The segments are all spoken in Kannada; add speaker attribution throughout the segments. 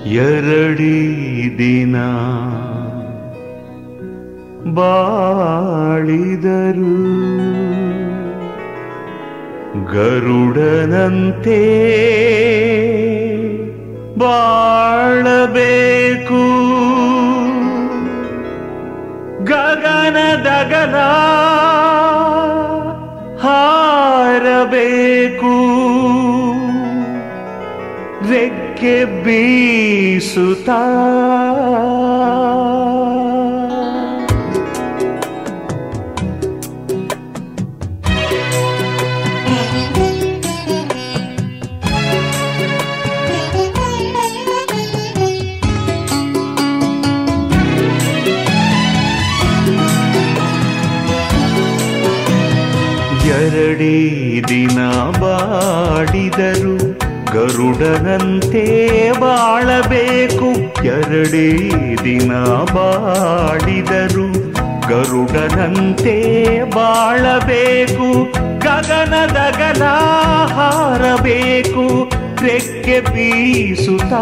Speaker 1: ಎರಡೇ ದಿನ ಬಾಳಿದರು ಗರುಡನಂತೆ ಬಾಳಬೇಕು ಗಗನದಗಲ ಹಾರಬೇಕು ರೆಕ್ಕೆ ಬೀಸುತ್ತಾ ಎರಡೇ ದಿನ ಬಾಡಿದರು ಗರುಡನಂತೆ ಬಾಳಬೇಕು ಎರಡೇ ದಿನ ಬಾಡಿದರು ಗರುಡನಂತೆ ಬಾಳಬೇಕು ಗಗನದಗಲ ಹಾರಬೇಕು ರೆಕ್ಕೆ ಬೀಸುತ್ತಾ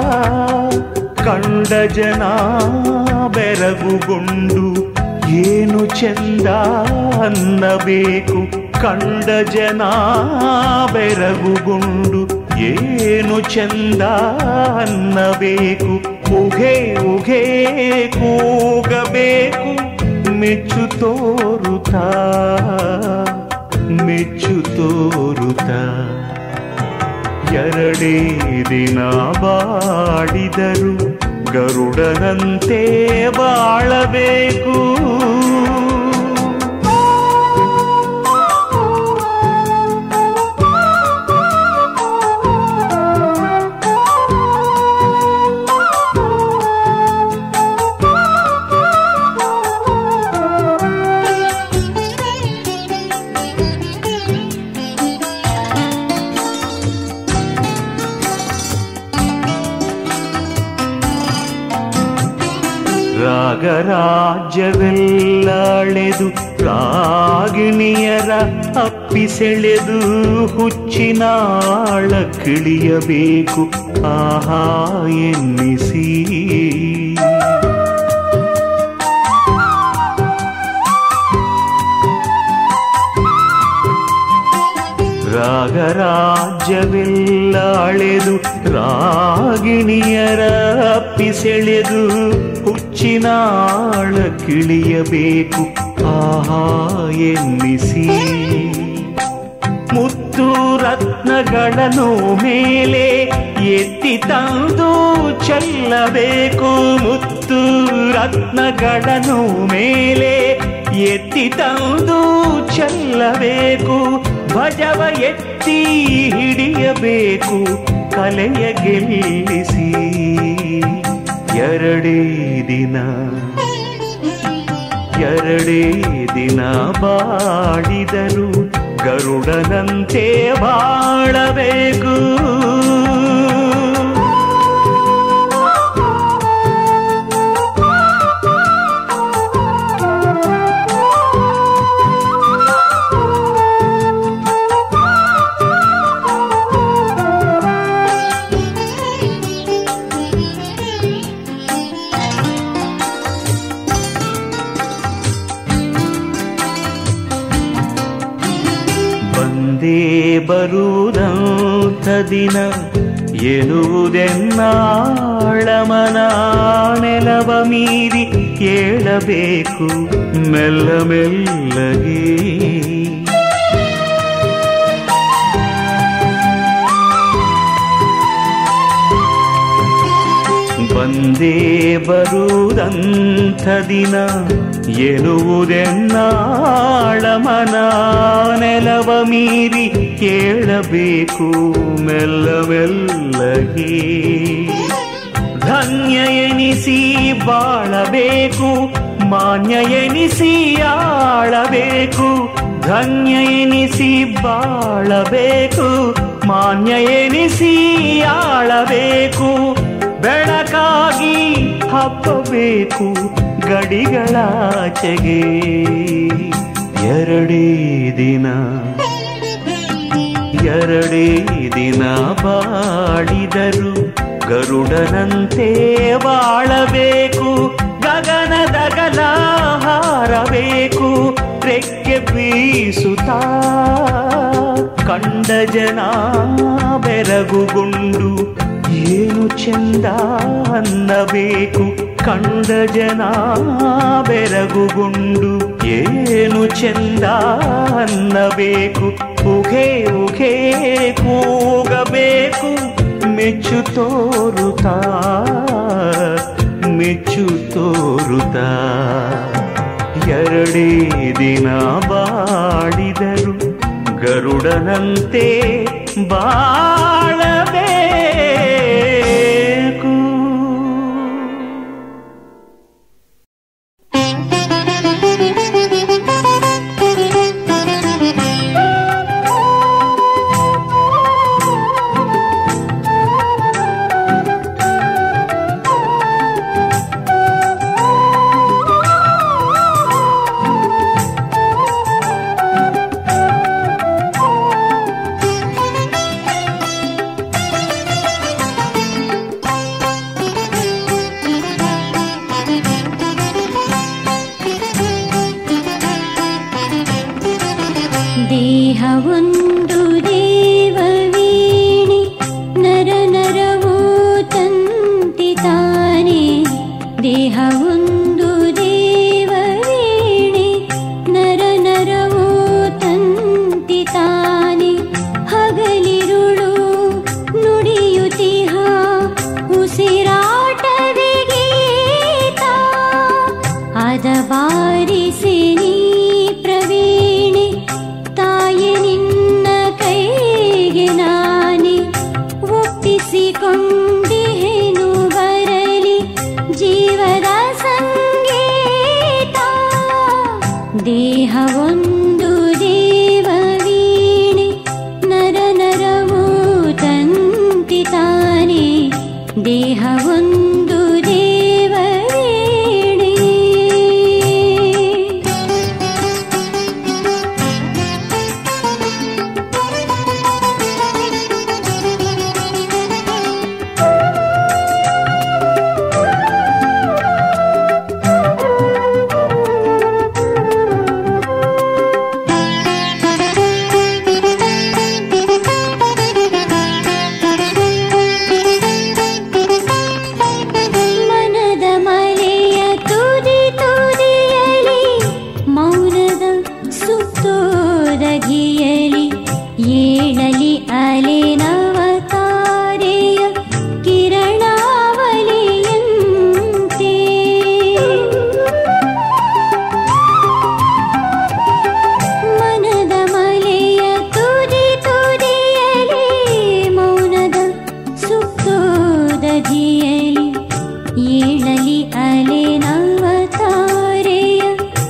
Speaker 1: ಕಂಡ ಜನ ಬೆರಗುಗೊಂಡು ಏನು ಚಂದ ಅನ್ನಬೇಕು ಕಂಡ ಜನ ಬೆರಗುಗೊಂಡು ಏನು ಚಂದ ಅನ್ನಬೇಕು ಉಘೆ ಉಘೆ ಕೂಗಬೇಕು ಮೆಚ್ಚು ತೋರುತ್ತಾ ಮೆಚ್ಚು ತೋರುತ್ತಾ ಎರಡೇ ದಿನ ಬಾಡಿದರು ಗರುಡನಂತೆ ಬಾಳಬೇಕು ರಾಗರಾಜ್ಯವೆಲ್ಲಳೆದು ರಾಗಿಣಿಯರ ಅಪ್ಪಿಸೆಳೆದು ಹುಚ್ಚಿನಾಳ ಕಿಳಿಯಬೇಕು ಆಹಾ ಎನ್ನಿಸಿ ರಾಗರಾಜ್ಯವೆಲ್ಲ ಅಳೆದು ರಾಗಿಣಿಯರ ಅಪ್ಪಿಸೆಳೆದು ಹುಚ್ಚಿನಾಳ ಕಿಳಿಯಬೇಕು ಆಹಾ ಎನ್ನಿಸಿ ಮುತ್ತು ರತ್ನಗಳನ್ನು ಮೇಲೆ ಎತ್ತಿ ತಂದು ಚೆಲ್ಲಬೇಕು ಮುತ್ತು ರತ್ನಗಳನ್ನು ಮೇಲೆ ಎತ್ತಿ ತಂದು ಚೆಲ್ಲಬೇಕು ಭಜವ ಎತ್ತಿ ಹಿಡಿಯಬೇಕು ಕಲೆಯ ಗೆಲ್ಲಿಸಿ ಎರಡೇ ದಿನ ಎರಡೇ ದಿನ ಬಾಡಿದರು ಗರುಡನಂತೆ ಬಾಳಬೇಕು ಬಂದೇ ಬರುವುದಂಥ ದಿನ ಎನ್ನುವುದೆನ್ನಾಳಮನ ನೆಲವ ಮೀರಿ ಕೇಳಬೇಕು ಮೆಲ್ಲ ಮೆಲ್ಲಗೆ ಬಂದೇ ಬರುವುದಂಥ ದಿನ ಎನ್ನುವುದೆನ್ನಾಳಮನ ನೆಲವ ಮೀರಿ ಕೇಳಬೇಕು ಮೆಲ್ಲ ಮೆಲ್ಲಗೆ ಧನ್ಯ ಎನಿಸಿ ಬಾಳಬೇಕು ಮಾನ್ಯ ಎನಿಸಿ ಆಳಬೇಕು ಧನ್ಯ ಎನಿಸಿ ಬಾಳಬೇಕು ಮಾನ್ಯ ಎನಿಸಿ ಆಳಬೇಕು ಬೆಳಕಾಗಿ ಹಬ್ಬಬೇಕು ಗಡಿಗಳಾಚೆಗೆ ಎರಡೇ ದಿನ ಎರಡೇ ದಿನ ಬಾಡಿದರು ಗರುಡನಂತೆ ಬಾಳಬೇಕು ಗಗನದಗಲ ಹಾರಬೇಕು ರೆಕ್ಕೆ ಬೀಸುತ್ತಾ ಕಂಡ ಜನ ಬೆರಗುಗೊಂಡು ಏನು ಚಂದ ಅನ್ನಬೇಕು ಕಂಡ ಜನ ಬೆರಗುಗೊಂಡು ಏನು ಚಂದ ಅನ್ನಬೇಕು ಉಘೆ ಉಘೆ ಕೂಗಬೇಕು ಮೆಚ್ಚು ತೋರುತ್ತಾ ಮೆಚ್ಚು ತೋರುತ್ತಾ ಎರಡೇ ದಿನ ಬಾಡಿದರು ಗರುಡನಂತೆ ಬಾಳಬೇಕು
Speaker 2: ದೇಹವೊಂದು ದೇವವೀಣೆ ನರ ನರವೂ ತಂತಿ ತಾನೆ ದೇಹವೊಂದು ದೇವವೀಣೆ ನರ ನರವೂ ತಂತಿ ತಾನೆ ಹಗಲಿರುಳು ನುಡಿಯುತಿಹ ಉಸಿರಾಟವೇ ಗೀತ ಅದ ಬಾರಿಸಿ ನೀ ಪ್ರವೀಣೆ ತಾಯಿ ನಿನ್ನ ಕೈಗೆ ನಾನೇ ಒಪ್ಪಿಸಿಕೊಂಡಿಹೆನು ಬರಲಿ ಜೀವದ ಸಂಗೀತ ದೇಹವೊಂದು ದೇವವೀಣೆ ನರ ನರವೂ ತಂತಿ ತಾನೆ ದೇಹವೊಂದು ದೇವವೀಣೆ ಮನದ ಮಲೆಯ ತುದಿ ತುದಿಯಲಿ ಮೌನದ ಸುತ್ತೋದ ಘಿಯಲಿ ಏಳಲಿ ಅಲೆ ನವತಾರೆಯ ಕಿರಣಾವಲಿಯಂತೆ ಮನದ ಮಲೆಯ ತುದಿ ತುದಿಯಲಿ ಮೌನದ ಸುತ್ತೋದ ಧಿಯಲಿ ಏಳಲಿ ಅಲೆ ನವತಾರೆಯ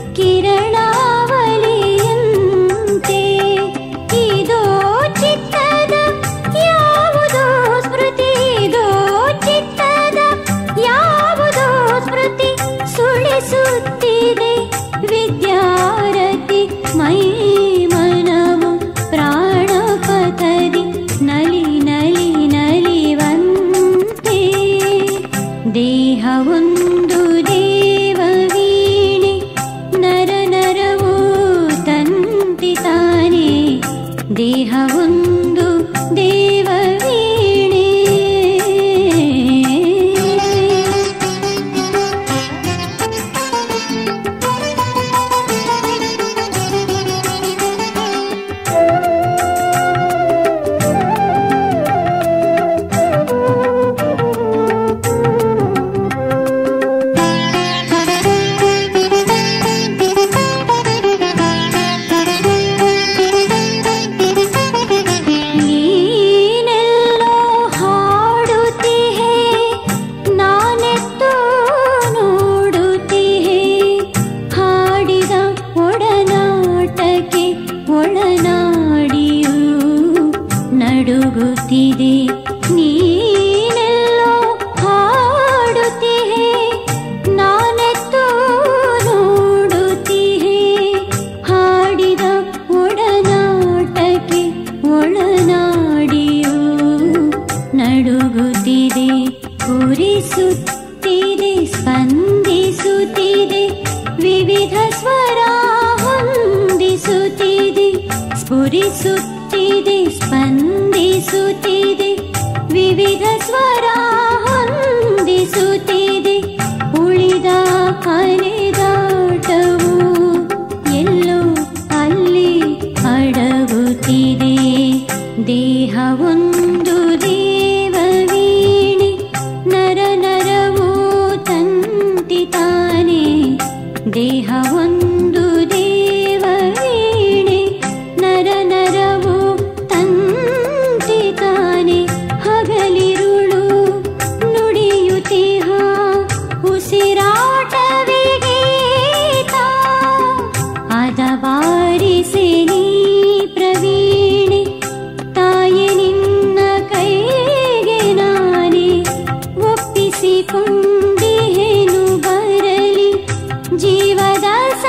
Speaker 2: ಕಿರಣಾವಲಿಯಂತೆ ಇದೋ ಚಿತ್ತದ ಯಾವುದೋ ಸ್ಮೃತಿ ಇದೋ ಚಿತ್ತದ ಯಾವುದೋ ಸ್ಮೃತಿ ಸುಳಿಸುತ್ತಿದೆ ವಿದ್ಯಾರತಿ ಮೈ ಮನವು ಪ್ರಾಣಪತದಿ ನಲಿ ನಲಿ ನಲಿವಂತೆ ದೇಹವೊಂದು ದೇವವೀಣೆ ನರ ನರವೂ ತಂತಿ ತಾನೆ ದೇಹವೊಂದು ದೇವವೀಣೆ ಸ್ಫುರಿಸುತ್ತಿದೆ ಸ್ಪಂದಿಸುತ್ತಿದೆ ವಿವಿಧ ಸ್ವರ ಹೊಂದಿಸುತ್ತಿದೆ ಸ್ಫುರಿಸುತ್ತಿದೆ ಸ್ಪಂದಿಸುತ್ತಿದೆ ವಿವಿಧ ಸ್ವರ ಹೊಂದಿಸುತ್ತಿದೆ ಉಳಿದ ಅಲೆದಾಟವು ಎಲ್ಲೋ ಅಲ್ಲಿ ಅಡಗುತ್ತಿದೆ ದೇಹ ಒಂದು ದೇವವೀಣೆ ನರ ನರವು ತಂತಿ ತಾನೆ ದೇಹ ಒಂದು ದೇವವೀಣೆ ನರ ನರವು ತಂತಿ ತಾನೆ ಹಗಲಿರುಳು ನುಡಿಯುತ್ತಿಹ ಉಸಿರಾಟವಿಗೀತ ಅದವಾರಿಸಿ ನೀ ಪ್ರವೀಣೆ ತಾಯಿ ನಿನ್ನ ಕೈಗೆ ನಾನೇ ಒಪ್ಪಿಸಿಕೊಂಡಿಹೇನು ಬರಲಿ ಜೀವದ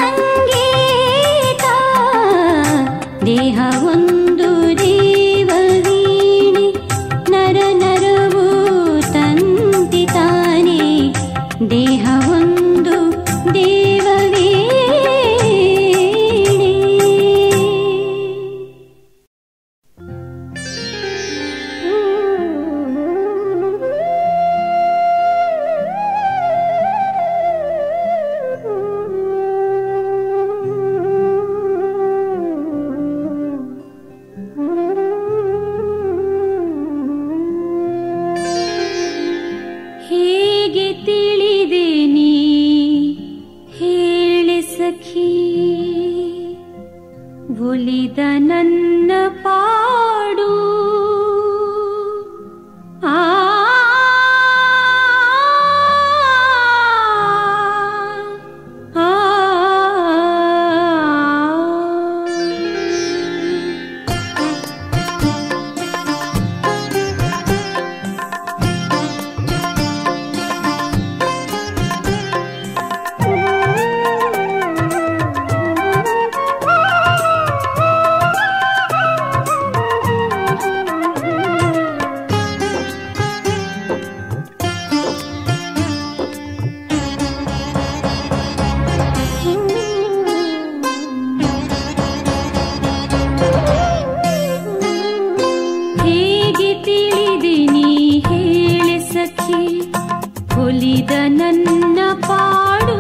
Speaker 2: ಸಂಗೀತ ದೇಹ ಒಂದು ದೇವವೀಣೆ ನರ ನರವು ತಂತಿ ತಾನೆ ದೇಹ ಒಂದು ದೇವವೀಣೆ ಹೇಗೆ ತಿಳಿದೆ ನೀ ಹೇಳೆ ಸಖಿ ಒಲಿದ ನನ್ನ ಪಾಡು ಆ ಆ, ಹೇಗೆ ತಿಳಿದೆ ನೀ ಹೇಳೆ ಸಖಿ ಒಲಿದ ನನ್ನ ಪಾಡು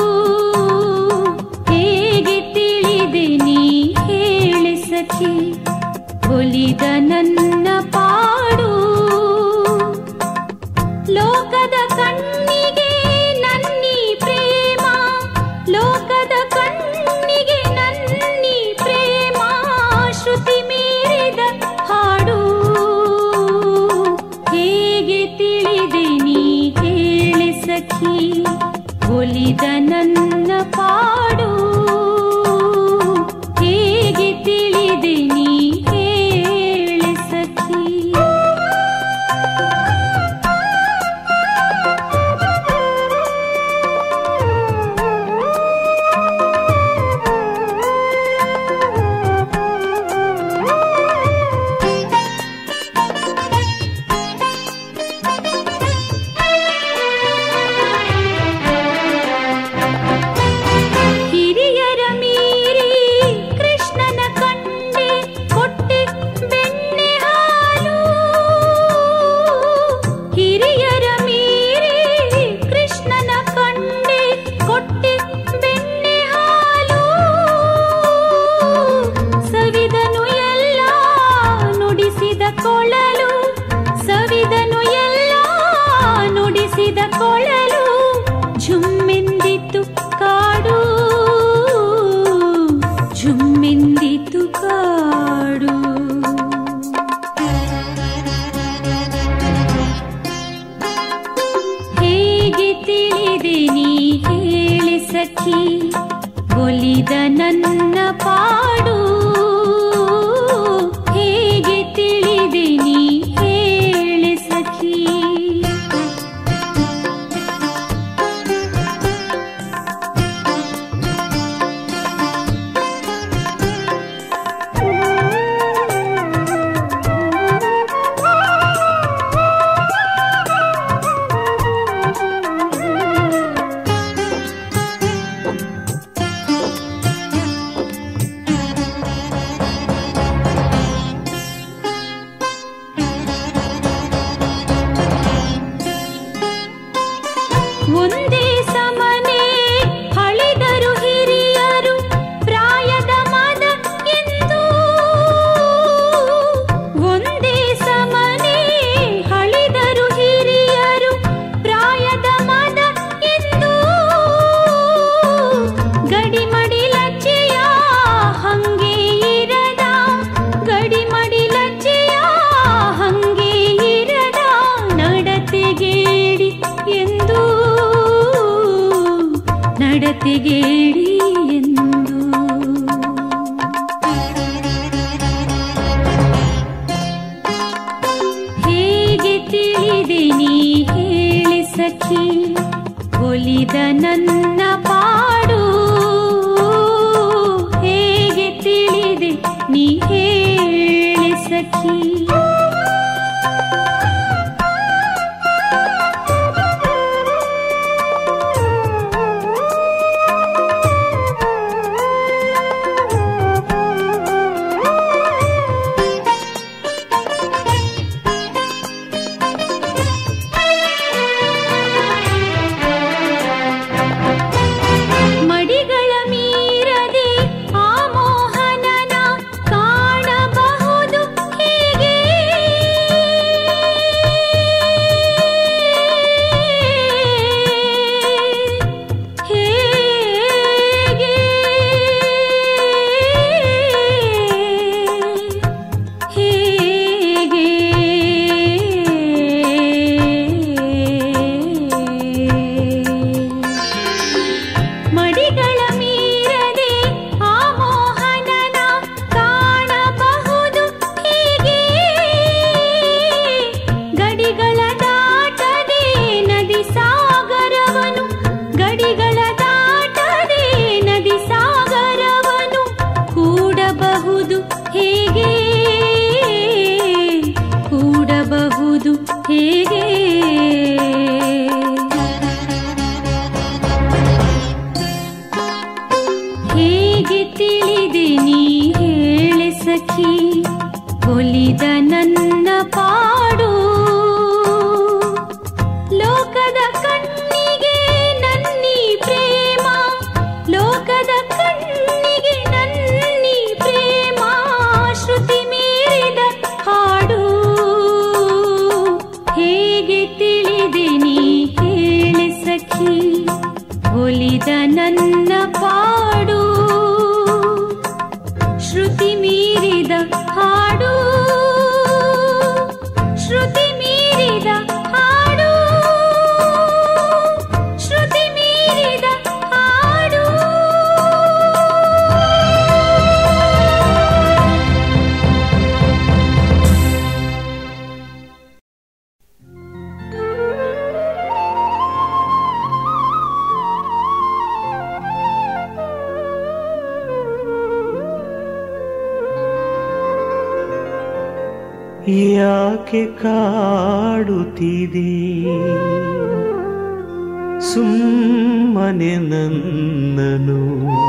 Speaker 2: ಹೇಗೆ ತಿಳಿದೆ ನೀ ಹೇಳೆ ಸಖಿ ಒಲಿದ ನನ್ನ ಪಾಡು ಲೋಕದ ಕಣ್ಣಿಗೆ ನನ್ನಿ ಪ್ರೇಮ ಲೋಕದ ಕಣ್ಣಿಗೆ ನನ್ನಿ ಪ್ರೇಮ ಶ್ರುತಿ ಮೀರಿದ ಹಾಡು ಹೇಗೆ ತಿಳಿದೆ ನೀ ಹೇಳೆ ಸಖಿ ಒಲಿದ ನನ್ನ ಪಾಡು ಹೇಗೆ ತಿಳಿದೆ ನೀ ಹೇಳೆ ಸಖಿ ಹಿರಿಯರ ಮೀರಿ ಕೃಷ್ಣನ ಕಂಡೆ ಕೊಟ್ಟೆ ಬೆಣ್ಣೆ ಹಾಲು ಹಿರಿಯರ ಮೀರಿ ಕೃಷ್ಣನ ಕಂಡೆ ಕೊಟ್ಟೆ ಬೆಣ್ಣೆ ಹಾಲು ಸವಿದನು ಎಲ್ಲ ನುಡಿಸಿದ ಕೊಳಲು ಸವಿದನು ಎಲ್ಲ ನುಡಿಸಿದ ಕೊಳಲು ಝುಮ್ಮೆಂದಿತು ಕಾಡು ಝುಮ್ಮೆಂದಿತು ಕಾಡು ಹೇಗೆ ತಿಳಿದೆ ನೀ ಹೇಳಿ ಸಖಿ ಒಲಿದ ನನ್ನ ಪಾಡು ಹೇಗೆ ತಿಳಿದೆ ನೀ ಹೇಳಿ ಸಖಿ ಒಂದೇ ಸಮನೆ ಹಳಿದರು ಹಿರಿಯರು ಪ್ರಾಯದ ಮದ ಎಂದು ಒಂದೇ ಸಮನೆ ಹಳಿದರು ಹಿರಿಯರು ಪ್ರಾಯದ ಮದ ಎಂದು ಗಡಿಮಡಿ ಲಜ್ಜೆಯ ಹಂಗೆ ಇರದ ಗಡಿಮಡಿ ಲಜ್ಜೆಯ ಹಂಗೆ ಇರದ ನಡತೆಗೇಡಿ ಎಂದು ನಡತೆಗೇಡಿ ಎಂದು ಹೇಗೆ ತಿಳಿದೆ ನೀ ಹೇಳಿ ಸಖಿ ಒಲಿದ ನನ್ನ ಪಾಡು ಹೇಗೆ ತಿಳಿದೆ ನೀ ಹೇಳಿ ಸಖಿ ಮಡಿಗಳ ಮೀರದೆ ಆ ಮೋಹನನ ಕಾಣಬಹುದು ಹೇಗೆ ಹೇಗೆ ಹೇಗೆ ಮಡಿಗಳ ಮೀರದೆ ಆ ಮೋಹನನ ಕಾಣಬಹುದು ಹೀಗೆ ಗಡಿಗಳ ದಾಟದೆ ನದಿ ಸಾಗರವನು ಗಡಿಗಳ ದಾಟದೆ ನದಿ ಸಾಗರವನು ಕೂಡಬಹುದು ಹೇಗೆ ಕೂಡಬಹುದು ಹೇಗೆ ಹೇಗೆ ತಿಳಿದೆ ನೀ ಹೇಳೆ ಸಖಿ ಒಲಿದ ನನ್ನ ಪಾಡು ಲೋಕದ ಕಣ್ಣಿಗೆ ನನ್ನಿ ಪ್ರೇಮ ಲೋಕದ ಕಣ್ಣಿಗೆ ನನ್ನಿ ಪ್ರೇಮ ಶ್ರುತಿ ಮೀರಿದ ಹಾಡು ಹೇಗೆ ತಿಳಿದೆ ನೀ ಹೇಳೆ ಸಖಿ ಒಲಿದ ನನ್ನ ಪಾಡು ಶ್ರುತಿ ಮೀರಿದ ಹಾಡು ಶ್ರುತಿ ಮೀರಿದ ಹಾಡು ಶ್ರುತಿ ಮೀರಿದ ಹಾಡು
Speaker 1: ಯಾಕೆ ಕಾಡುತ್ತಿದೆ ಸುಮ್ಮನೆ ನನ್ನನು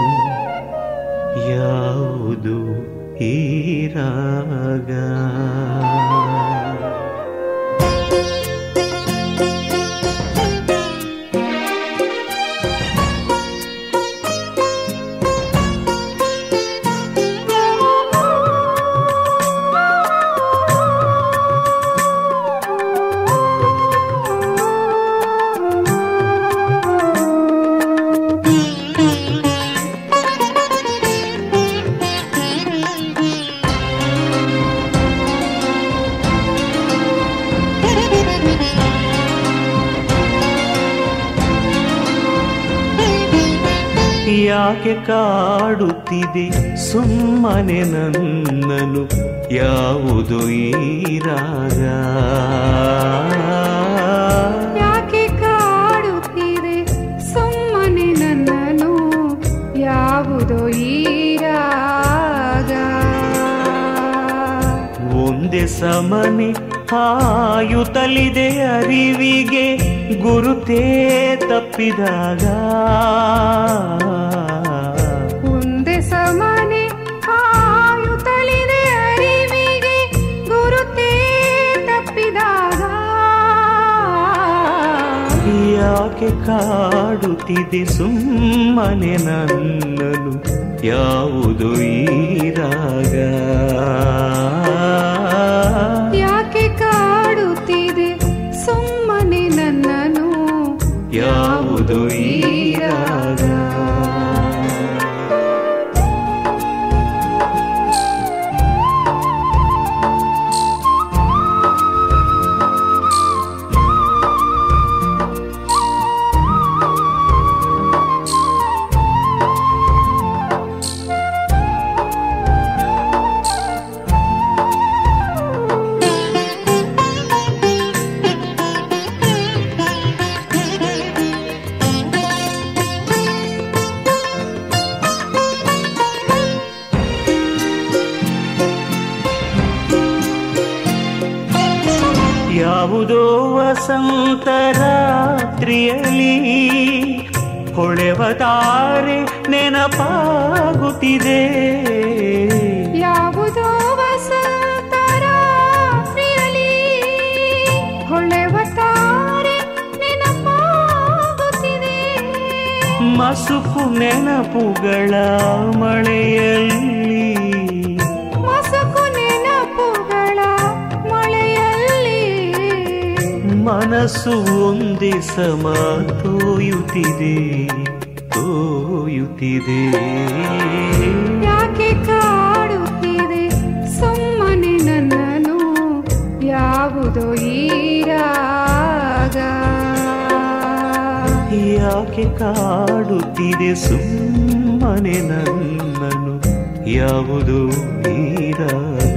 Speaker 1: ಯಾವುದು ಈ ರಾಗ ಯಾಕೆ ಕಾಡುತ್ತಿದೆ ಸುಮ್ಮನೆ ನನ್ನನು ಯಾವುದು ಈ ರಾಗ
Speaker 3: ಯಾಕೆ ಕಾಡುತ್ತಿದೆ ಸುಮ್ಮನೆ ನನ್ನನು ಯಾವುದೋ ಈ ರಾಗ
Speaker 1: ಒಂದೇ ಸಮನೆ ಹಾಯುತ್ತಲಿದೆ ಅರಿವಿಗೆ ಗುರುತೇ ತಪ್ಪಿದಾಗ
Speaker 3: ಒಂದೇ ಸಮನೆ ಹಾಯುತ್ತಲಿದೆ ಅರಿವಿಗೆ ಗುರುತೇ ತಪ್ಪಿದಾಗ
Speaker 1: ಯಾಕೆ ಕಾಡುತ್ತಿದೆ ಸುಮ್ಮನೆ ನನ್ನನು ಯಾವುದು ಈ ರಾಗ
Speaker 3: ಯಾಕೆ ಕಾಡುತ್ತಿದೆ ಸುಮ್ಮನೆ ನನ್ನನು
Speaker 1: ಯಾವುದು ಈ ರಾಗ ಯಾವುದೋ ವಸಂತ ರಾತ್ರಿಯಲ್ಲಿ ಹೊಳೆವ ತಾರೆ ನೆನಪಾಗುತ್ತಿದೆ
Speaker 3: ಯಾವುದೋ ವಸಂತ ರಾತ್ರಿಯಲ್ಲಿ ಹೊಳೆವ ತಾರೆ ನೆನಪಾಗುತ್ತಿದೆ
Speaker 1: ಮಸುಕು ನೆನಪುಗಳ ಮಳೆಯಲ್ಲಿ
Speaker 3: ಮಸಕು ನೆನಪುಗಳ ಮಳೆಯಲ್ಲಿ
Speaker 1: ಮನಸ್ಸು ಒಂದೇ ಸಮ ತೋಯುತ್ತಿದೆ ತೋಯುತ್ತಿದೆ
Speaker 3: ಯಾಕೆ ಕಾಡುತ್ತಿದೆ ಸುಮ್ಮನೆ ನನ್ನನು ಯಾವುದೋ ಈ ರಾಗ
Speaker 1: ಯಾಕೆ ಕಾಡುತ್ತಿದೆ ಸುಮ್ಮನೆ ನನ್ನನು ಯಾವುದು ಈ ರಾಗ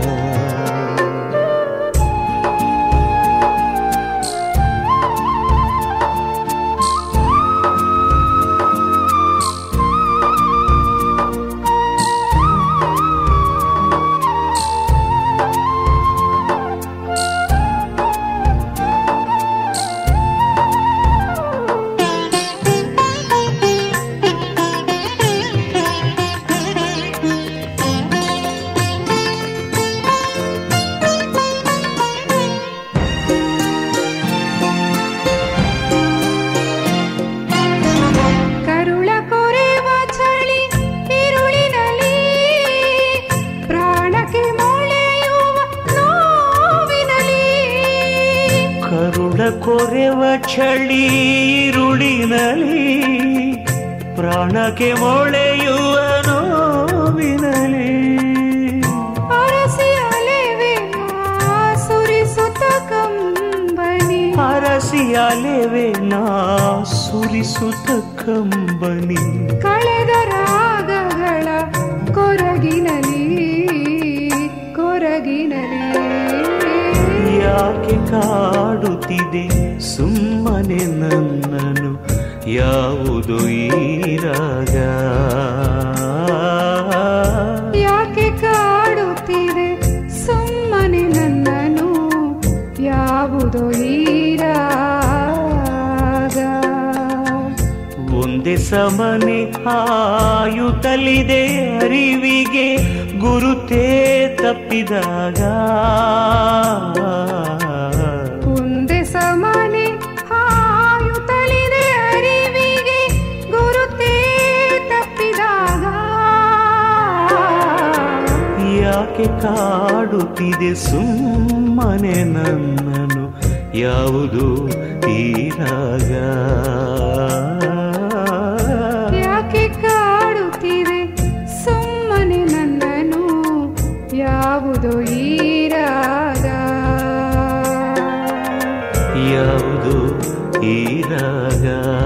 Speaker 3: ಕರುಳ ಕೊರೆವ ಚಳಿ ಇರುಳಿನಲ್ಲಿ ಪ್ರಾಣಕ್ಕೆ ಮೊಳೆಯುವ ನೋವಿನಲ್ಲಿ
Speaker 1: ಕರುಳ ಕೊರೆವ ಚಳಿ ಇರುಳಿನಲಿ ಪ್ರಾಣಕ್ಕೆ ಮೊಳೆಯುವ ನೋವಿನಲಿ
Speaker 3: ಅರಸಿ ಅಲೆವೆ ನಾ ಸುರಿಸುತ್ತ ಕಂಬನಿ
Speaker 1: ಹರಸಿ ಅಲೆವೆ ನಾ ಸುರಿಸುತ್ತ ಕಂಬನಿ
Speaker 3: ಕಳೆದ ರಾಗಗಳ ಕೊರಗಿನಲಿ ಕೊರಗಿನಲಿ
Speaker 1: ಯಾಕೆ ಕಾಡುತ್ತಿದೆ ಸುಮ್ಮನೆ ನನ್ನನು ಯಾವುದು ಈ ರಾಗ
Speaker 3: ಯಾಕೆ ಕಾಡುತ್ತಿದೆ ಸುಮ್ಮನೆ ನನ್ನನು ಯಾವುದೋ ಈ ರಾಗ
Speaker 1: ಒಂದೇ ಸಮನೆ ಆಯುತ್ತಲಿದೆ ಅರಿವಿಗೆ ಗುರುತೇ ತಪ್ಪಿದಾಗ
Speaker 3: ಒಂದೇ ಸಮಾನೆ ಹಾಯುತ್ತಲಿದೆ ಅರಿವಿಗೆ ಗುರುತೇ ತಪ್ಪಿದಾಗ
Speaker 1: ಯಾಕೆ ಕಾಡುತ್ತಿದೆ ಸುಮ್ಮನೆ ನನ್ನನು ಯಾವುದು ಈ ರಾಗ
Speaker 3: ಯಾಕೆ ಕಾಡುತ್ತಿದೆ ಸುಮ್ಮನೆ ನನ್ನನು ಯಾವುದೋ ಈ ರಾಗ
Speaker 1: ಯಾವುದು ಈ ರಾಗ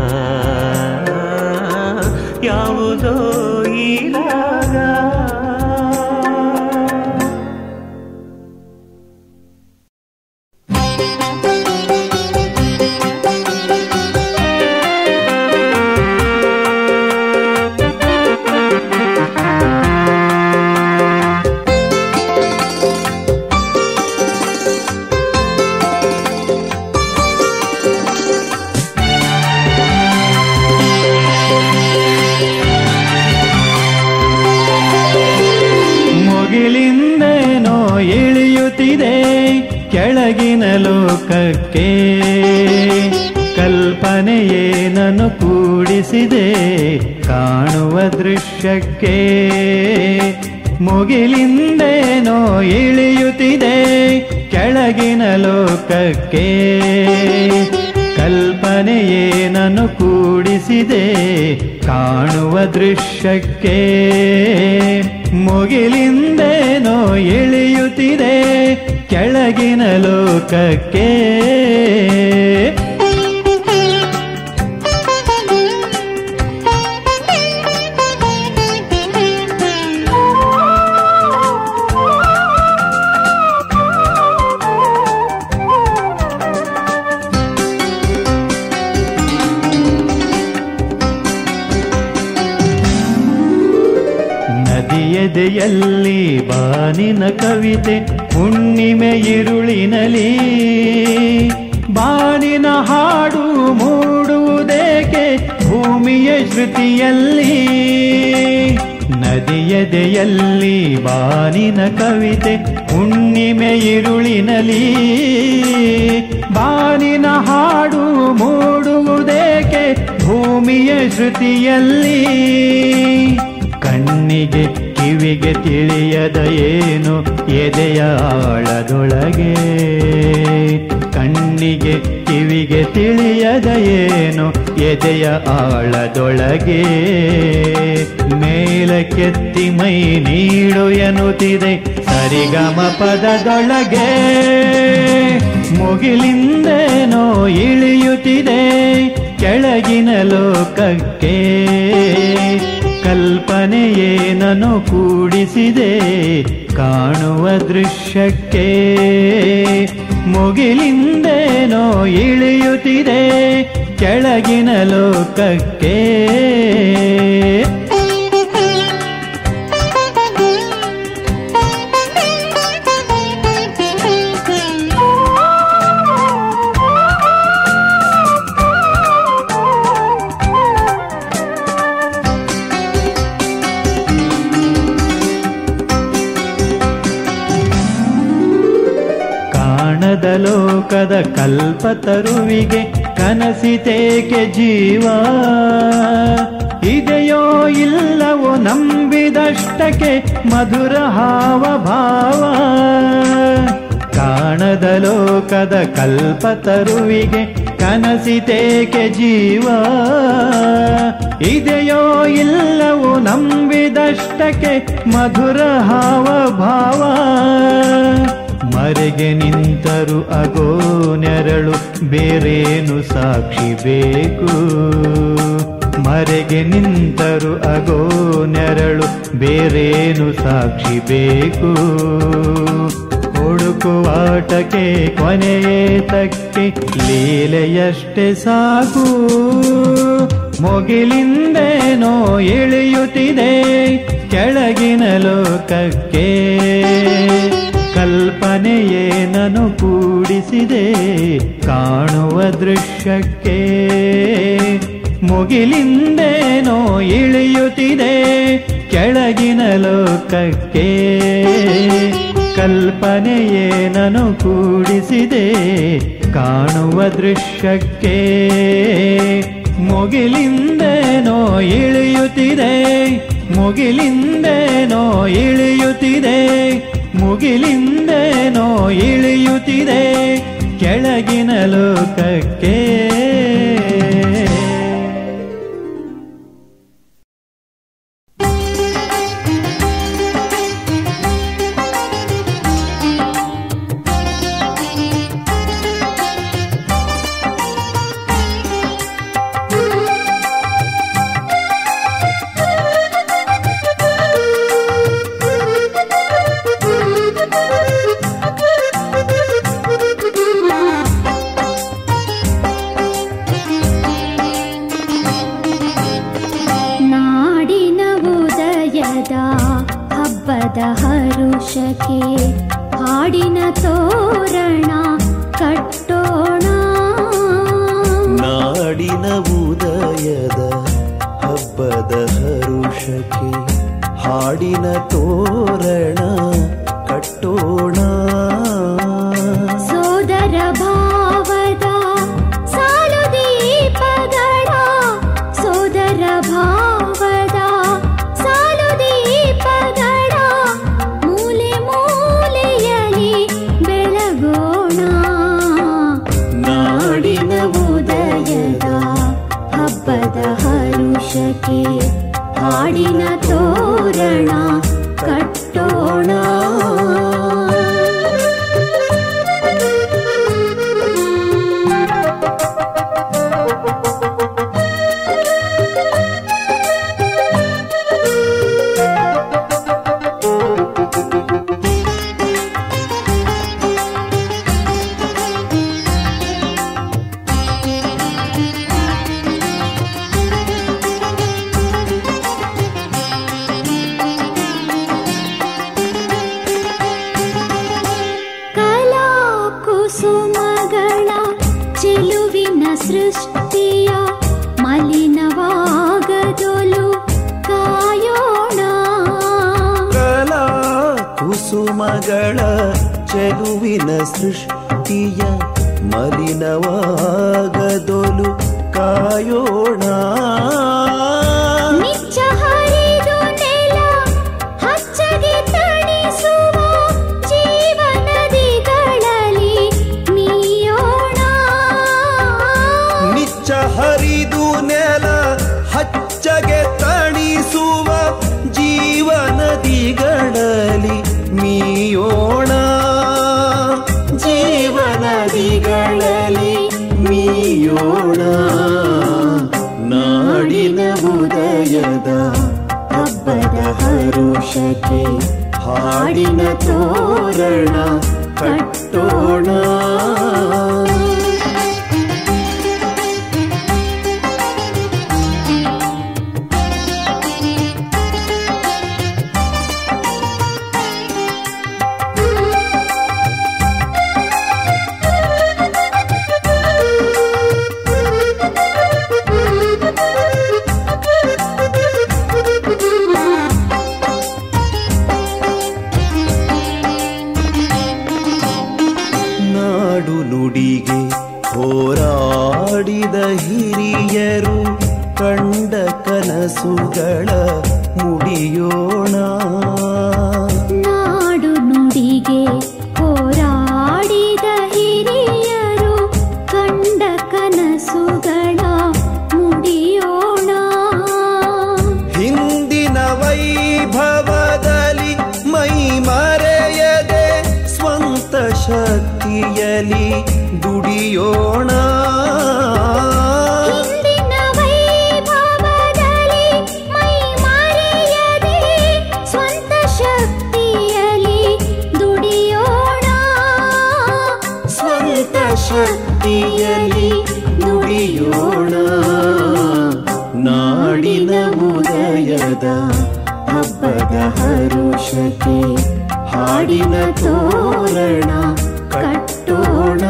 Speaker 1: ಯಾವುದೋ ಈ ರಾಗ
Speaker 4: ಮುಗಿಲಿಂದೇನೋ ಇಳಿಯುತ್ತಿದೆ ಕೆಳಗಿನ ಲೋಕಕ್ಕೆ ಕಲ್ಪ ಕಲ್ಪನೆಯೇನನ್ನು ಕೂಡಿಸಿದೆ ಕಾಣುವ ದೃಶ್ಯಕ್ಕೆ ಮುಗಿಲಿಂದೇನೋ ಇಳಿಯುತ್ತಿದೆ ಕೆಳಗಿನ ಲೋಕಕ್ಕೆ ಕಲ್ಪನೆಯೇನನ್ನು ಕೂಡಿಸಿದೆ ಕಾಣುವ ದೃಶ್ಯಕ್ಕೆ ಮುಗಿಲಿಂದೇನೋ ಇಳಿಯುತ್ತಿದೆ ಕೆಳಗಿನ ಲೋಕಕ್ಕೆ ನದಿಯದೆಯಲ್ಲಿ ಬಾನಿನ ಕವಿತೆ ಹುಣ್ಣಿಮೆ ಇರುಳಿನಲಿ ಬಾನಿನ ಹಾಡು ಮೂಡುವುದೇಕೆ ಭೂಮಿಯ ಶ್ರುತಿಯಲ್ಲಿ ನದಿಯದೆಯಲ್ಲಿ ಬಾನಿನ ಕವಿತೆ ಹುಣ್ಣಿಮೆ ಇರುಳಿನಲಿ ಬಾನಿನ ಹಾಡು ಮೂಡುವುದೇಕೆ ಭೂಮಿಯ ಶ್ರುತಿಯಲ್ಲಿ ಕಣ್ಣಿಗೆ ಕಿವಿಗೆ ತಿಳಿಯದ ಏನು ಎದೆಯ ಆಳದೊಳಗೆ ಕಣ್ಣಿಗೆ ಕಿವಿಗೆ ತಿಳಿಯದ ಏನು ಎದೆಯ ಆಳದೊಳಗೆ ಮೇಲಕ್ಕೆತ್ತಿ ಮೈ ನೀಡು ಎನ್ನುತ್ತಿದೆ ಸರಿಗಮ ಪದದೊಳಗೆ ಮುಗಿಲಿಂದೇನೋ ಇಳಿಯುತ್ತಿದೆ ಕೆಳಗಿನ ಲೋಕಕ್ಕೆ ಕಲ್ಪನೆಯೇನನು ಕೂಡಿಸಿದೆ ಕಾಣುವ ದೃಶ್ಯಕ್ಕೆ ಮುಗಿಲಿಂದೇನೋ ಇಳಿಯುತ್ತಿದೆ ಕೆಳಗಿನ ಲೋಕಕ್ಕೆ ಕಾಣದ ಲೋಕದ ಕಲ್ಪತರುವಿಗೆ ಕನಸಿತೇಕೆ ಜೀವ ಇದೆಯೋ ಇಲ್ಲವೋ ನಂಬಿದಷ್ಟಕ್ಕೆ ಮಧುರ ಹಾವ ಭಾವ ಕಾಣದ ಲೋಕದ ಕಲ್ಪತರುವಿಗೆ ಕನಸಿತೇಕೆ ಜೀವ ಇದೆಯೋ ಇಲ್ಲವೋ ನಂಬಿದಷ್ಟಕ್ಕೆ ಮಧುರ ಹಾವ ಭಾವ ಮರೆಗೆ ನಿಂತರು ಅಗೋ ನೆರಳು ಬೇರೇನು ಸಾಕ್ಷಿ ಬೇಕು ಮರೆಗೆ ನಿಂತರು ಅಗೋ ನೆರಳು ಬೇರೇನು ಸಾಕ್ಷಿ ಬೇಕು ಹುಡುಕುವಾಟಕ್ಕೆ ಕೊನೆಯೇ ತಕ್ಕೆ ಲೀಲೆಯಷ್ಟೇ ಸಾಕು ಮುಗಿಲಿಂದೇನೋ ಇಳಿಯುತ್ತಿದೆ ಕೆಳಗಿನ ಲೋಕಕ್ಕೆ ಕಲ್ಪನೆಯೇನನು ಕೂಡಿಸಿದೆ ಕಾಣುವ ದೃಶ್ಯಕ್ಕೆ ಮುಗಿಲಿಂದೇನೋ ಇಳಿಯುತ್ತಿದೆ ಕೆಳಗಿನ ಲೋಕಕ್ಕೆ ಕಲ್ಪನೆಯೇನನು ಕೂಡಿಸಿದೆ ಕಾಣುವ ದೃಶ್ಯಕ್ಕೆ ಮುಗಿಲಿಂದೇನೋ ಇಳಿಯುತ್ತಿದೆ ಮುಗಿಲಿಂದೇನೋ ಇಳಿಯುತ್ತಿದೆ ಮುಗಿಲಿಂದೇನೋ ಇಳಿಯುತ್ತಿದೆ ಕೆಳಗಿನ ಲೋಕಕ್ಕೆ
Speaker 2: ನಾಡಿನ ಉದಯದ ಹಬ್ಬದ ಹರುಷಕ್ಕೆ ಹಾಡಿನ ತೋರಣ ಕಟ್ಟೋಣ
Speaker 1: ನಾಡಿನ ಉದಯದ ಹಬ್ಬದ ಹರುಷಕ್ಕೆ ಹಾಡಿನ ತೋರಣ ಕಟ್ಟೋಣ
Speaker 2: ಸೋದರ ಭಾವದ ಸಾಲು ದೀಪ ಹರುಷಕ್ಕೆ ಹಾಡಿನ ತೋರಣ ಕಟ್ಟೋಣ ಕಲಾ ಕುಸುಮಗಳ ಚೆಲುವಿನ ಸೃಷ್ಟಿಯ ಮಲಿನವಾಗದೊಲು ಕಾಯೋಣ
Speaker 1: ಕಲಾ ಕುಸುಮಗಳ ಚೆಲುವಿನ ಸೃಷ್ಟಿಯ ಮಲಿನವಾಗದೊಲು ಕಾಯೋಣ
Speaker 2: ನಿಚ್ಚ ಹರಿದು ನೆಲ ಹಚ್ಚಗೆ ತಣಿಸುವ ಜೀವನದಿಗಳಲ್ಲಿ ಮೀಯೋಣ
Speaker 1: ನಿಚ್ಚ ಹರಿದು ನೆಲ ಹಚ್ಚಗೆ ತಣಿಸುವ ಜೀವನದಿಗಳಲ್ಲಿ ಮೀಯೋಣ ಜೀವನದಿಗಳಲ್ಲಿ ಮೀಯೋಣ ನಾಡಿನ ಉದಯದ ಹಬ್ಬದ ಹರುಷಕ್ಕೆ ಹಾಡಿನ ತೋರಣ ಕಟ್ಟೋಣ ನಾಡು ನುಡಿಗೆ ಹೋರಾಡಿದ ಹಿರಿಯರು ಕಂಡ ಕನಸುಗಳ ಮುಡಿಯೋಣ
Speaker 2: ನಾಡು ನುಡಿಗೆ ಹೋರಾಡಿದ ಹಿರಿಯರು ಕಂಡ ಕನಸುಗಳ ಮುಡಿಯೋಣ
Speaker 1: ಹಿಂದಿನ ವೈಭವದಲ್ಲಿ ಮೈ ಮರೆಯದೆ ಸ್ವಂತ ಶಕ್ತಿಯಲಿ ದುಡಿಯೋಣ
Speaker 2: ಹಿಂದಿನ ವೈಭವದಲ್ಲಿ ಮೈ ಮರೆಯದೆ ಸ್ವಂತ ಶಕ್ತಿಯಲ್ಲಿ ದುಡಿಯೋಣ
Speaker 1: ಸ್ವಂತ ಶಕ್ತಿಯಲಿ ನುಡಿಯೋಣ ನಾಡಿನ ಉದಯದ ಹಬ್ಬದ ಹರುಷಕ್ಕೆ ಹಾಡಿನ ತೋರಣ ಕಟ್ಟೋಣ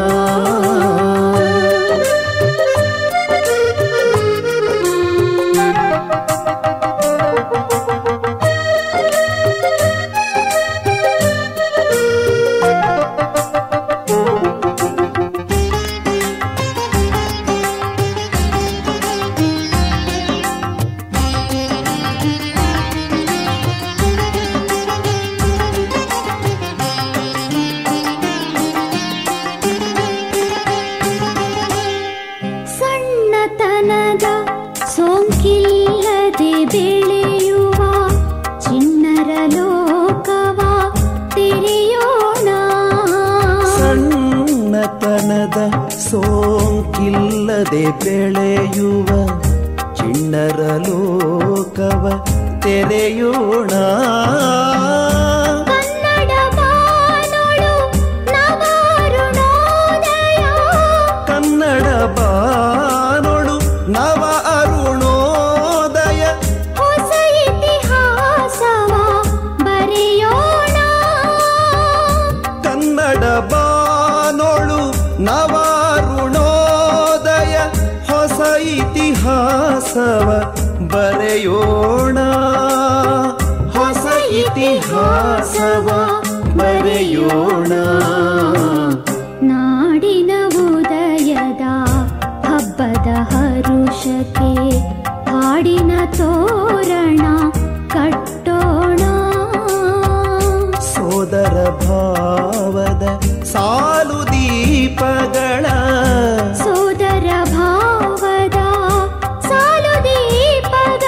Speaker 2: ಸಣ್ಣತನದ ಸೋಂಕಿಲ್ಲದೆ ಬೆಳೆಯುವ ಚಿಣ್ಣರ ಲೋಕವ ತೆರೆಯೋಣ
Speaker 1: ಸಣ್ಣತನದ ಸೋಂಕಿಲ್ಲದೆ ಬೆಳೆಯುವ ಚಿಣ್ಣರ ಲೋಕವ ತೆರೆಯೋಣ
Speaker 2: ಕನ್ನಡ ಬಾನೊಳು ನವಾರುಣೋದಯ
Speaker 1: ಕನ್ನಡ ಬಾನೊಳು ನವ ಅರುಣೋದಯ
Speaker 2: ಹೊಸ ಇತಿಹಾಸವ ಬರೆಯೋಣ
Speaker 1: ಕನ್ನಡ ಬಾನೊಳು ನವ ಅರುಣೋದಯ ಹೊಸ ಇತಿಹಾಸವ ಬರೆಯೋಣ ಹೊಸ ಇತಿಹಾಸವ ಬರೆಯೋಣ
Speaker 2: ನಾಡಿನ ಉದಯದ ಹಬ್ಬದ ಹರುಷಕ್ಕೆ ಹಾಡಿನ ತೋರಣ ಕಟ್ಟೋಣ
Speaker 1: ಸೋದರ ಭಾವದ ಸಾಲು ದೀಪಗಳ
Speaker 2: ಸೋದರ ಭಾವದ ಸಾಲು ದೀಪಗಳ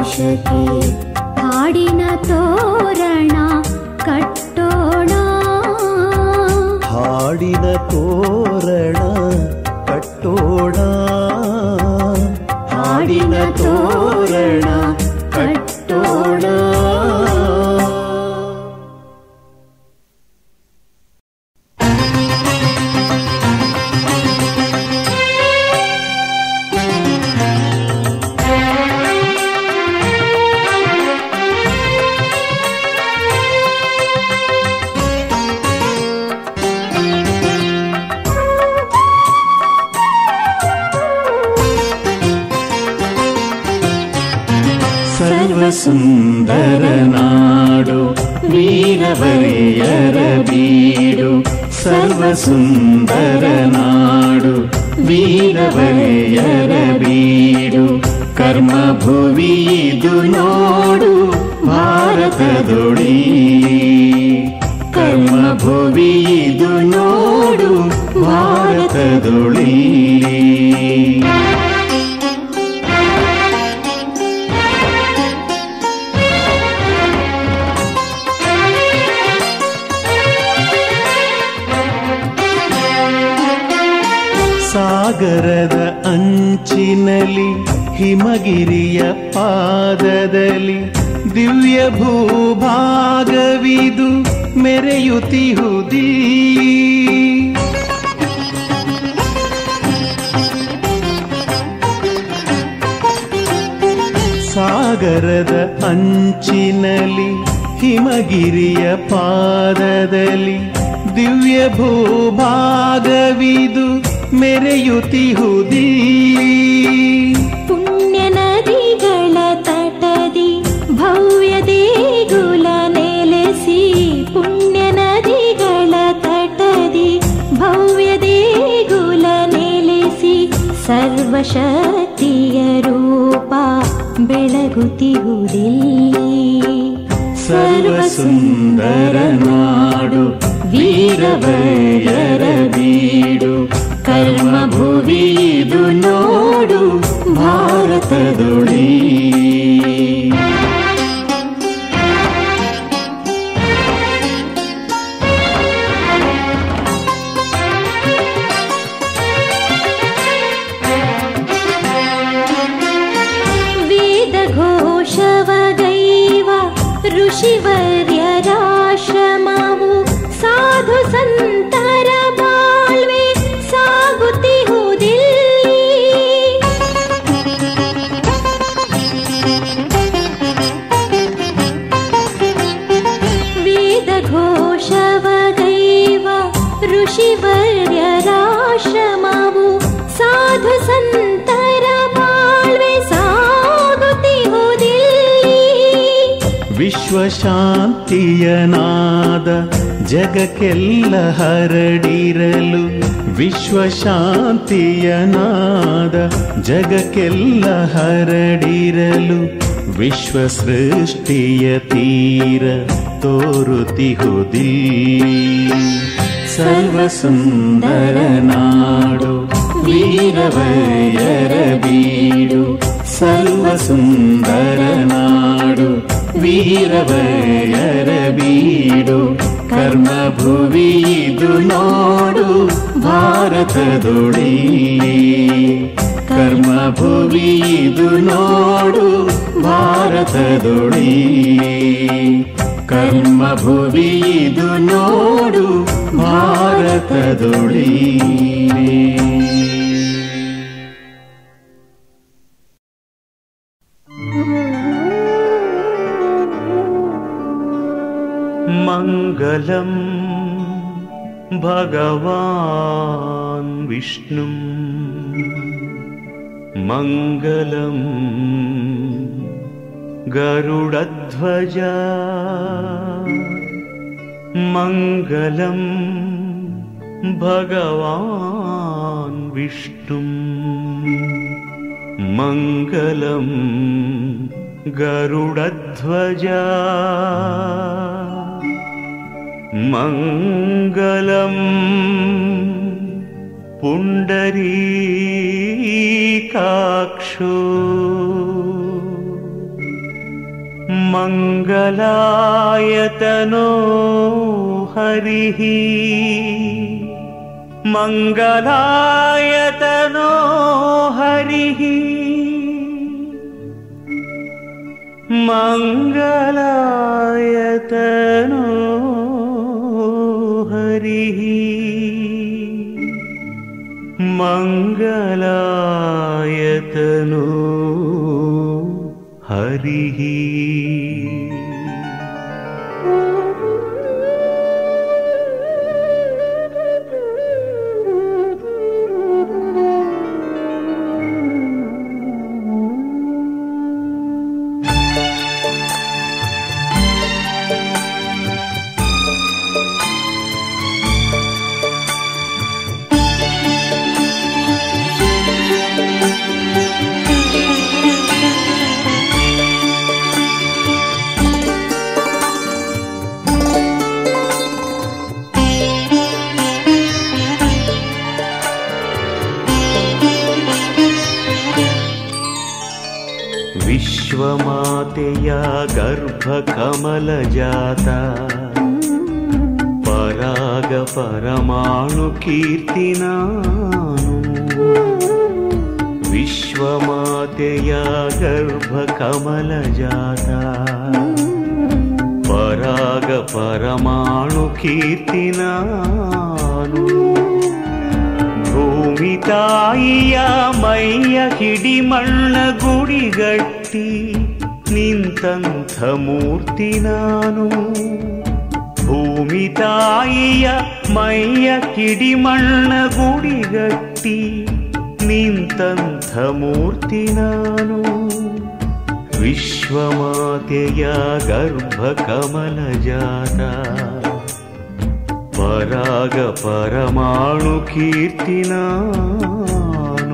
Speaker 2: ಹರುಷಕ್ಕೆ ಹಾಡಿನ ತೋರಣ ಕಟ್ಟೋಣ
Speaker 1: ಹಾಡಿನ ತೋರಣ ಕಟ್ಟೋಣ ಹಾಡಿನ ತೋರಣ ಕಟ್ಟೋಣ
Speaker 4: ಸರ್ವಸುಂದರ ನಾಡು ವೀರವರಿಯರ ಬೀಡು ಸರ್ವಸುಂದರ ನಾಡು ವೀರವರಿಯರ ಬೀಡು ಕರ್ಮಭುವಿ ಇದು ನೋಡು ಭಾರತದೊಳಿ ಕರ್ಮಭುವಿ ಇದು ನೋಡು ಭಾರತದೊಳಿ ಸಾಗರದ ಅಂಚಿನಲ್ಲಿ ಹಿಮಗಿರಿಯ ಪಾದದಲ್ಲಿ ದಿವ್ಯ ಭೂಭಾಗವಿದು ಮೆರೆಯುತ್ತಿಹುದೀ ಸಾಗರದ ಅಂಚಿನಲ್ಲಿ ಹಿಮಗಿರಿಯ ಪಾದದಲ್ಲಿ ದಿವ್ಯ ಭೂಭಾಗವಿದು ಮೆರೆಯುತ್ತಿಹುದೀ
Speaker 2: ಪುಣ್ಯ ನದಿಗಳ ತಟದಿ ಭವ್ಯ ದೇಗುಲ ನೆಲೆಸಿ ಪುಣ್ಯ ನದಿಗಳ ತಟದಿ ಭವ್ಯ ದೇಗುಲ ನೆಲೆಸಿ ಸರ್ವಶಕ್ತಿಯ ರೂಪ ಬೆಳಗುತ್ತಿಹುದಿಲ್ಲಿ
Speaker 4: ಸರ್ವಸುಂದರ ನಾಡು ವೀರವಯರ ಬೀಡು ಕರ್ಮಭುವಿ ಇದು ನೋಡು ಭಾರತದೊಳಿ
Speaker 2: ವೇದ ಘೋಷವಗೈವ ಋಷಿವರ್ಯರಾಶ್ರಮವು ಸಾಧು ಸಂತರ ಬಾಳ್ವೆ ಸಾಗುತ್ತಿಹುದಿಲ್ಲಿ ವೇದ ಘೋಷವಗೈವ ಋಷಿವರ್ಯರಾಶ್ರಮವು ಸಾಧು ಸಂತರ ಬಾಳ್ವೆ ಸಾಗುತ್ತಿಹುದಿಲ್ಲಿ
Speaker 4: ವಿಶ್ವಶಾಂತಿಯ ನಾದ ಜಗಕ್ಕೆಲ್ಲ ಹರಡಿರಲು ವಿಶ್ವಶಾಂತಿಯ ನಾದ ಜಗಕ್ಕೆಲ್ಲ ಹರಡಿರಲು ವಿಶ್ವ ಸೃಷ್ಟಿಯ ತೀರ ತೋರುತಿಹುದಿ ಸರ್ವಸುಂದರ ನಾಡು ವೀರವಯರ ಬೀಡು ಸರ್ವಸುಂದರ ನಾಡು ವೀರವಯರ ಬೀಡು ಕರ್ಮಭುವಿ ಇದು ನೋಡು ಭಾರತದೊಳಿ ಕರ್ಮಭುವಿ ಇದು ನೋಡು ಭಾರತದೊಳಿ ಕರ್ಮಭುವಿ ಇದು ನೋಡು ಭಾರತದೊಳಿ मङ्गलम् भगवान् विष्णुम् मङ्गलम् गरुडध्वज मङ्गलम् भगवान् विष्णुम् मङ्गलम् गरुडध्वज मङ्गलम् पुण्डरीकाक्षो मङ्गलायतनो हरिः मङ्गलायतनो हरिः मङ्गलायतनो हरिः मङ्गलायतनो हरिः विश्वमातेया गर्भकमलजाता परागपरमाणुकीर्तिनानु विश्वमातेया गर्भकमलजाता परागपरमाणुकीर्तिनानु ಭೂಮಿ ತಾಯಿಯ ಮೈಯ ಹಿಡಿಮಣ್ಣ ಗುಡಿಗಟ್ಟಿ ನಿಂತಂಥ ಮೂರ್ತಿ ನಾನು ಭೂಮಿ ತಾಯಿಯ ಮೈಯ ಕಿಡಿಮಣ್ಣ ಗುಡಿಗಟ್ಟಿ ನಿಂತಂಥ ಮೂರ್ತಿ ನಾನು ವಿಶ್ವಮಾತೆಯ ಗರ್ಭ ಕಮಲ ಜಾತ ಪರಾಗ ಪರಮಾಣು ಕೀರ್ತಿ ನಾನು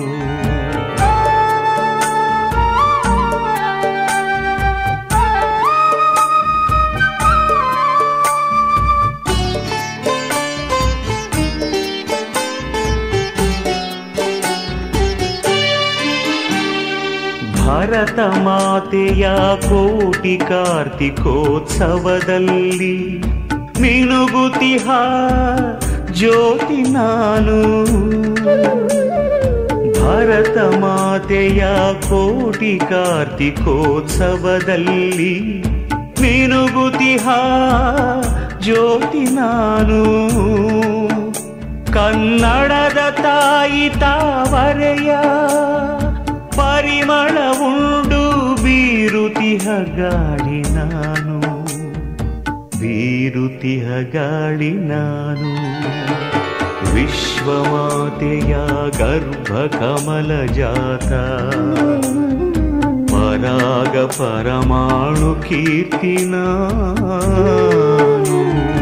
Speaker 4: ಭರತ ಮಾತೆಯ ಕೋಟಿ ಕಾರ್ತಿಕೋತ್ಸವದಲ್ಲಿ ಮಿನುಗುತಿಹ ಜ್ಯೋತಿ ನಾನು ಭರತ ಮಾತೆಯ ಕೋಟಿ ಕಾರ್ತಿಕೋತ್ಸವದಲ್ಲಿ ಮಿನುಗುತಿಹ ಜ್ಯೋತಿ ನಾನು ಕನ್ನಡದ ತಾಯಿ ತಾವರೆಯ ಪರಿಮಳ ಉಂಡು ಬೀರುತಿಹ ಗಾಳಿ ನಾನು ಬೀರುತಿಹ ಗಾಳಿ ನಾನು ವಿಶ್ವಮಾತೆಯ ಗರ್ಭ ಕಮಲ ಜಾತ ಪರಾಗ ಪರಮಾಣು ಕೀರ್ತಿ ನಾನು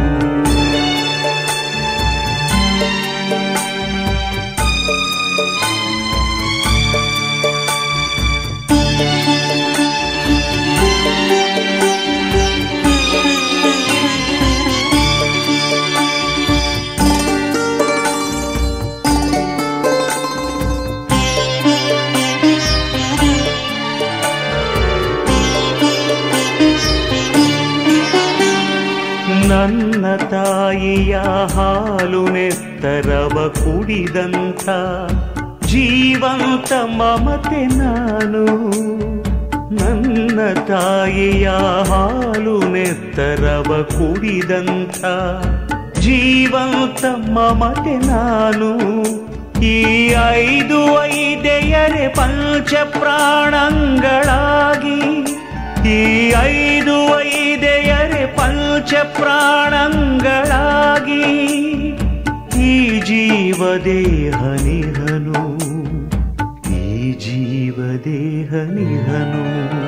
Speaker 4: ನನ್ನ ತಾಯಿಯ ಹಾಲು ನೆತ್ತರವ ಕುಡಿದಂಥ ಜೀವಂತ ಮಮತೆ ನಾನು ನನ್ನ ತಾಯಿಯ ಹಾಲು ನೆತ್ತರವ ಕುಡಿದಂಥ ಜೀವಂತ ಮಮತೆ ನಾನು ಈ ಐದು ಐದೆಯರೆ ಪಂಚ ಪ್ರಾಣಂಗಳಾಗಿ ಈ ಐದು ಐದೆಯರೆ ಪಂಚ ಪ್ರಾಣಂಗಳಾಗಿ ಈ ಜೀವದೇಹ ನಿಹನು ಈ ಜೀವದೇಹ ನಿಹನು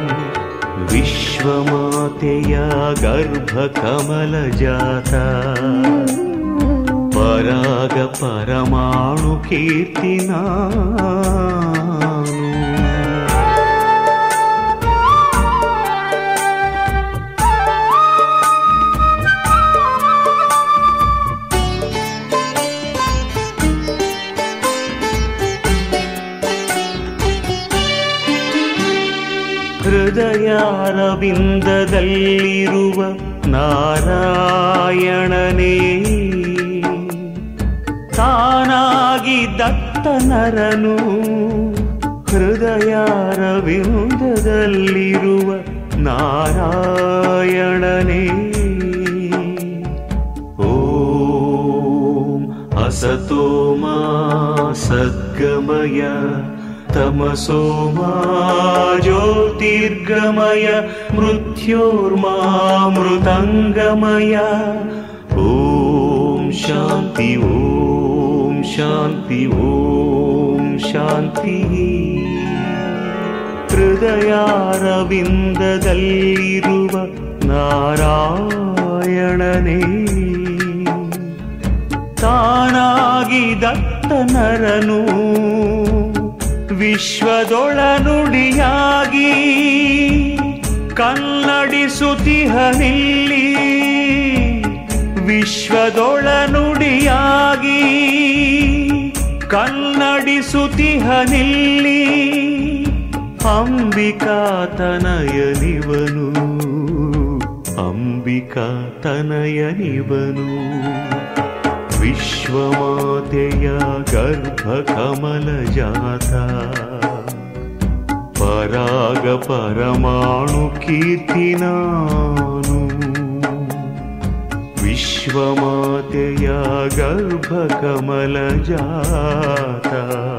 Speaker 4: ವಿಶ್ವಮಾತೆಯ ಗರ್ಭ ಕಮಲ ಜಾತ ಪರಾಗ ಪರಮಾಣು ಕೀರ್ತಿ ನಾನು ಹೃದಯ ಹೃದಯಾರವಿಂದದಲ್ಲಿರುವ ನಾರಾಯಣನೇ ತಾನಾಗಿ ದತ್ತ ನರನು ಹೃದಯಾರವಿಂದದಲ್ಲಿರುವ ನಾರಾಯಣನೇ ಓಂ असतो मा सद्गमय तमसो मा ज्योतिर्गमय मृत्योर्मामृतङ्गमय ॐ शान्ति ॐ शान्ति ॐ शान्तिः ಹೃದಯಾರವಿಂದದಲ್ಲಿರುವ ನಾರಾಯಣನೇ ತಾನಾಗಿ ದತ್ತ ನರನು ವಿಶ್ವದೊಳನುಡಿಯಾಗಿ ಕನ್ನಡಿಸುತ್ತಿಹನಿಲ್ಲಿ ವಿಶ್ವದೊಳನುಡಿಯಾಗಿ ಕನ್ನಡಿಸುತ್ತಿಹನಿಲ್ಲಿ ಅಂಬಿಕಾ ತನಯನಿವನು ಅಂಬಿಕಾ ತನಯನಿವನು ವಿಶ್ವಮಾತೆಯ ಗರ್ಭಕಮಲ ಜಾತ ಪರಾಗ ಪರಮಾಣು ಕೀರ್ತಿ ನಾನು ವಿಶ್ವಮಾತೆಯ ಗರ್ಭಕಮಲ ಜಾತ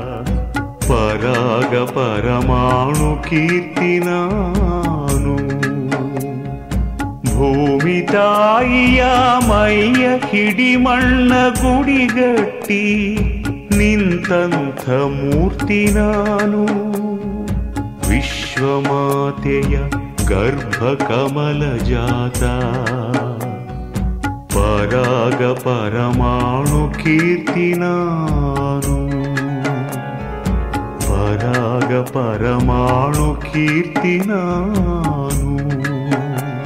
Speaker 4: ಪರಾಗ ಪರಮಾಣು ಕೀರ್ತಿ ನಾನು ಭೂಮಿ ತಾಯಿಯ ಮೈಯ ಹಿಡಿಮಣ್ಣ ಗುಡಿಗಟ್ಟಿ ನಿಂತಂಥ ಮೂರ್ತಿ ನಾನು ವಿಶ್ವಮಾತೆಯ ಗರ್ಭಕಮಲ ಜಾತ ಪರಾಗ ಪರಮಾಣು ಕೀರ್ತಿ ನಾನು ಪರಾಗ ಪರಮಾಣು ಕೀರ್ತಿ ನಾನು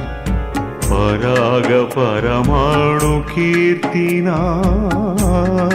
Speaker 4: ಪರಾಗ ಪರಮಾಣು ಕೀರ್ತಿ ನಾನು